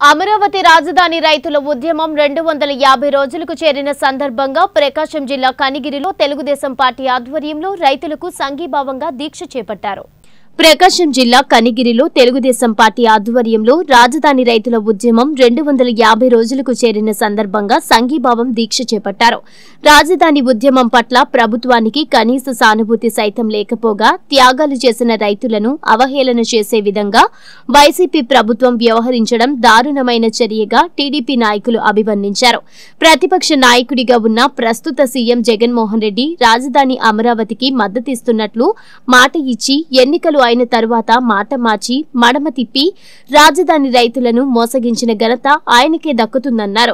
అమరావతి రాజధాని రైతుల ఉద్యమం రెండు వందల యాభై రోజులకు చేరిన సందర్భంగా ప్రకాశం జిల్లా కనిగిరిలో తెలుగుదేశం పార్టీ ఆధ్వర్యంలో రైతులకు సంఘీభావంగా దీక్ష చేపట్టారు ప్రకాశం జిల్లా కనిగిరిలో తెలుగుదేశం పార్టీ ఆధ్వర్యంలో రాజధాని రైతుల ఉద్యమం రెండు వందల యాభై రోజులకు చేరిన సందర్భంగా సంఘీభావం దీక్ష చేపట్టారు రాజధాని ఉద్యమం పట్ల ప్రభుత్వానికి కనీస సానుభూతి సైతం లేకపోగా త్యాగాలు చేసిన రైతులను అవహేళన చేసే విధంగా వైసీపీ ప్రభుత్వం వ్యవహరించడం దారుణమైన చర్యగా టీడీపీ నాయకులు అభివర్ణించారు ప్రతిపక్ష నాయకుడిగా ఉన్న ప్రస్తుత సీఎం జగన్మోహన్ రెడ్డి రాజధాని అమరావతికి మద్దతిస్తున్నట్లు మాట ఇచ్చి ఎన్నికలు అయిన తరువాత మాట మార్చి మడమ తిప్పి రాజధాని రైతులను మోసగించిన ఘనత ఆయనకే దక్కుతుందన్నారు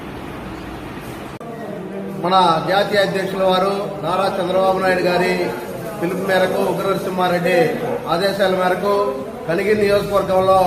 మన జాతీయ అధ్యక్షుల వారు నారా చంద్రబాబు నాయుడు గారి పిలుపు మేరకు ఉగ్ర నరసింహారెడ్డి ఆదేశాల మేరకు కనిగిరి నియోజకవర్గంలో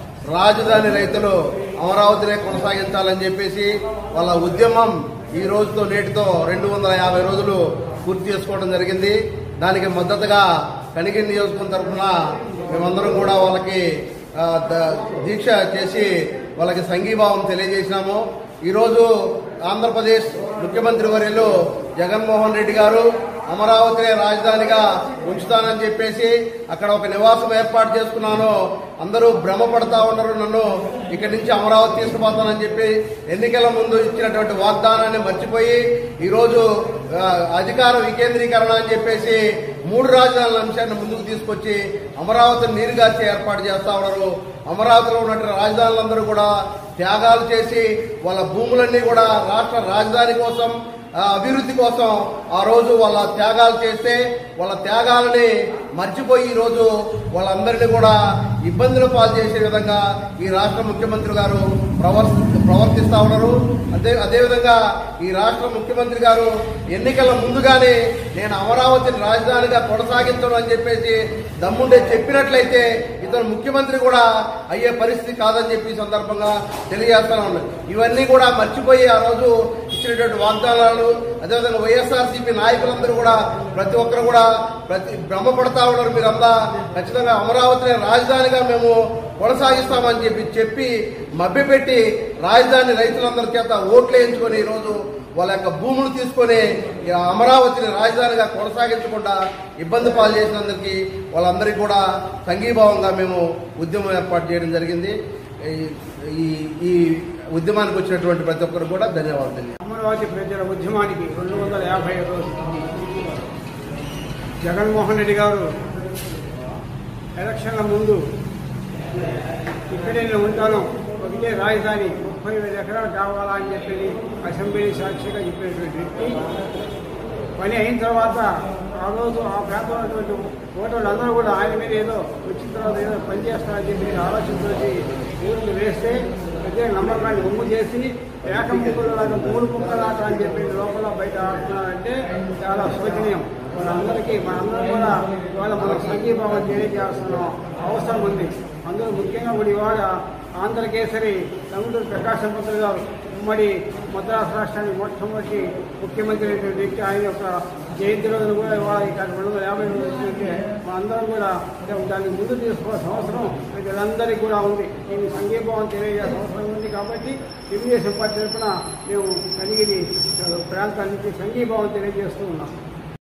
రాజధాని రైతులు అమరావతినే కొనసాగించాలని చెప్పేసి వాళ్ళ ఉద్యమం ఈ రోజుతో నేటితో రెండు వందల యాభై రోజులు పూర్తి చేసుకోవడం జరిగింది దానికి మద్దతుగా కనిగిరి నియోజకవర్గం తరఫున మేమందరం కూడా వాళ్ళకి ఆ, ద- దీక్ష చేసి వాళ్ళకి సంఘీభావం తెలియజేసినాము ఈరోజు ఆంధ్రప్రదేశ్ ముఖ్యమంత్రి వర్యులు జగన్మోహన్ రెడ్డి గారు అమరావతినే రాజధానిగా ఉంచుతానని చెప్పేసి అక్కడ ఒక నివాసం ఏర్పాటు చేసుకున్నాను అందరూ భ్రమపడతా ఉన్నారు నన్ను ఇక్కడి నుంచి అమరావతి తీసుకుపోతానని చెప్పి ఎన్నికల ముందు ఇచ్చినటువంటి వాగ్దానాన్ని మర్చిపోయి ఈరోజు ఆ, అధికార వికేంద్రీకరణ అని చెప్పేసి మూడు రాజధానుల అంశాన్ని ముందుకు తీసుకొచ్చి అమరావతిని నీరుగార్చి ఏర్పాటు చేస్తా ఉన్నారు అమరావతిలో ఉన్నటువంటి రాజధానులందరూ కూడా త్యాగాలు చేసి వాళ్ళ భూములన్నీ కూడా రాష్ట్ర రాజధాని కోసం ఆ, అభివృద్ధి కోసం ఆ రోజు వాళ్ళ త్యాగాలు చేస్తే వాళ్ళ త్యాగాలని మర్చిపోయి ఈ రోజు వాళ్ళందరినీ కూడా ఇబ్బందులు పాలు చేసే విధంగా ఈ రాష్ట్ర ముఖ్యమంత్రి గారు ప్రవర్తి ప్రవర్తిస్తా ఉన్నారు అదే అదేవిధంగా ఈ రాష్ట్ర ముఖ్యమంత్రి గారు ఎన్నికల ముందుగానే నేను అమరావతిని రాజధానిగా కొనసాగించను అని చెప్పేసి దమ్ముండే చెప్పినట్లయితే ఇతను ముఖ్యమంత్రి కూడా అయ్యే పరిస్థితి కాదని చెప్పి ఈ సందర్భంగా తెలియజేస్తాను ఉన్నాను ఇవన్నీ కూడా మర్చిపోయి ఆ రోజు ఇచ్చినటువంటి వాగ్దానాలు అదేవిధంగా వైఎస్ఆర్సీపీ నాయకులందరూ కూడా ప్రతి ఒక్కరు కూడా ప్రతి భ్రమపడతా ఉన్నారు మీరంతా ఖచ్చితంగా అమరావతిని రాజధానిగా మేము కొనసాగిస్తామని చెప్పి చెప్పి మభ్యపెట్టి రాజధాని రైతులందరి చేత ఓట్లు వేయించుకొని ఈరోజు వాళ్ళ యొక్క భూములు తీసుకొని ఈ అమరావతిని రాజధానిగా కొనసాగించకుండా ఇబ్బంది పాలు చేసినందుకు వాళ్ళందరికీ కూడా సంఘీభావంగా మేము ఉద్యమం ఏర్పాటు చేయడం జరిగింది ఈ- ఈ ఈ ఉద్యమానికి వచ్చినటువంటి ప్రతి ఒక్కరు కూడా ధన్యవాదాలు తెలియజేస్తున్నాను. అమరావతి ప్రజల ఉద్యమానికి రెండు వందల యాభై రోజులు జగన్మోహన్ రెడ్డి గారు ఎలక్షన్ల ముందు ఇక్కడే నేను ఉంటాను ఒకటే రాజధాని ముప్పై వేల ఎకరాలు కావాలా అని చెప్పి అసెంబ్లీ సాక్షిగా చెప్పినటువంటి వ్యక్తి పని అయిన తర్వాత ఆ రోజు ఆ ప్రాంతంలో ఉన్నటువంటి ఓటర్లు అందరూ కూడా ఆయన మీద ఏదో వచ్చిన తర్వాత ఏదో పని చేస్తారని చెప్పి ఆలోచనతోటి ఊరికి వేస్తే ప్రత్యేక నమ్మకాన్ని ఒమ్ము చేసి ఏకముఖులాగా మూడు కుక్కలాట అని చెప్పి లోపల బయట ఆడుతున్నారంటే చాలా శోచనీయం మనందరికీ మనందరం కూడా ఇవాళ మన సంఘీభావం తెలియజేస్తున్న అవసరం ఉంది అందులో ముఖ్యంగా కూడా ఇవాళ ఆంధ్రకేసరి తమిళ ప్రకాశం పంతులు గారు ఉమ్మడి మద్రాసు రాష్ట్రానికి మొట్టమొదటి ముఖ్యమంత్రి అయినటువంటి వ్యక్తి ఆయన యొక్క జయంతి రోజున కూడా ఇవాళ ఇక్కడ రెండు వందల యాభై రోజులు వచ్చిందంటే మనందరం కూడా దాన్ని ముందు తీసుకోవాల్సిన అవసరం ప్రజలందరికీ కూడా ఉంది దీన్ని సంఘీభావం తెలియజేయాల్సిన అవసరం ఉంది కాబట్టి తెలుగుదేశం పార్టీ తరఫున మేము కనిగిరి ప్రాంతానికి సంఘీభావం తెలియజేస్తూ ఉన్నాం